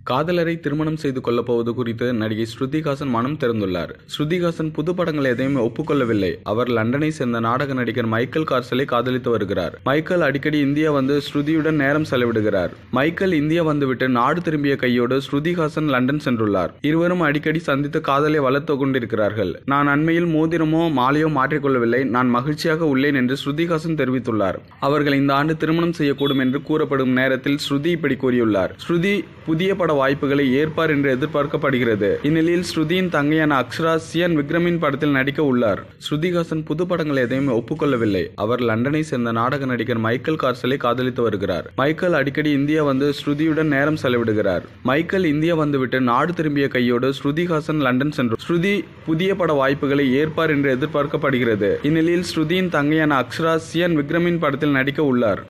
காதலரை திருமணம் செய்து கொள்ளப் போவது குறித்து நடிகை ஸ்ருதிஹாசன் மனம் திறந்துள்ளார் ஸ்ருதிஹாசன் புது படங்கள் எதையும் ஒப்புக்கொள்ளவில்லை அவர் லண்டனை சேர்ந்த நாடக நடிகர் மைக்கேல் கார்சலை காதலித்து வருகிறார் மைக்கேல் அடிக்கடி இந்தியா வந்து ஸ்ருதியுடன் நேரம் செலவிடுகிறார் மைக்கேல் இந்தியா வந்துவிட்டு நாடு திரும்பிய கையோடு ஸ்ருதிஹாசன் லண்டன் சென்றுள்ளார் இருவரும் அடிக்கடி சந்தித்து காதலை வளர்த்து கொண்டிருக்கிறார்கள் நான் அண்மையில் மோதிரமோ மாலையோ மாற்றிக்கொள்ளவில்லை நான் மகிழ்ச்சியாக உள்ளேன் என்று ஸ்ருதிஹாசன் தெரிவித்துள்ளார் அவர்கள் இந்த ஆண்டு திருமணம் செய்யக்கூடும் என்று கூறப்படும் நேரத்தில் ஸ்ருதி இப்படி கூறியுள்ளார் ஸ்ருதி புதிய பட வாய்ப்புகளை ஏற்பார் என்று எதிர்பார்க்கப்படுகிறது இந்நிலையில் ஸ்ருதியின் தங்கையான அக்ஷரா சியன் விக்ரமின் படத்தில் நடிக்க உள்ளார் ஸ்ருதிஹாசன் புது படங்கள் எதையும் ஒப்புக்கொள்ளவில்லை அவர் லண்டனை சேர்ந்த நாடக நடிகர் மைக்கேல் கார்சலை காதலித்து வருகிறார் மைக்கேல் அடிக்கடி இந்தியா வந்து ஸ்ருதியுடன் நேரம் செலவிடுகிறார் மைக்கேல் இந்தியா வந்துவிட்டு நாடு திரும்பிய கையோடு ஸ்ருதிஹாசன் லண்டன் சென்று ஸ்ருதி புதிய பட வாய்ப்புகளை ஏற்பார் என்று எதிர்பார்க்கப்படுகிறது இந்நிலையில் ஸ்ருதியின் தங்கையான அக்ஷரா சியன் விக்ரமின் படத்தில் நடிக்க உள்ளார்